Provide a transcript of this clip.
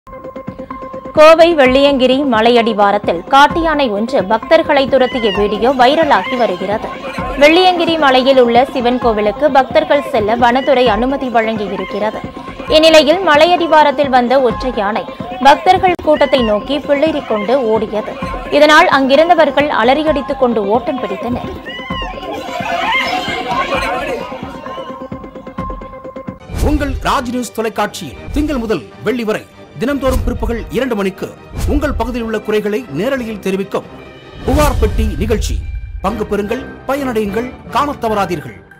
கோவை வெள்ளியங்கிரி மலையடிவாரத்தில் காட்டு யானை ஒன்று பக்தர்களை துரத்திய வீடியோ வைரலாகி வருகிறது வெள்ளியங்கிரி மலையில் உள்ள சிவன் கோவிலுக்கு பக்தர்கள் செல்ல வனத்துறை அனுமதி வழங்கியிருக்கிறது இந்நிலையில் மலையடிவாரத்தில் வந்த ஒற்றை யானை பக்தர்கள் கூட்டத்தை நோக்கி பிள்ளைறிக் கொண்டு ஓடியது இதனால் அங்கிருந்தவர்கள் அலறியடித்துக் கொண்டு ஓட்டம் பிடித்தனர் உங்கள் ராஜ் நியூஸ் தொலைக்காட்சியில் திங்கள் முதல் வெள்ளி வரை தினம்தோறும் பிற்பகல் இரண்டு மணிக்கு உங்கள் பகுதியில் உள்ள குறைகளை நேரலையில் தெரிவிக்கும் புகார் பெட்டி நிகழ்ச்சி பங்கு பெறுங்கள் பயனடையுங்கள் காணத் தவறாதீர்கள்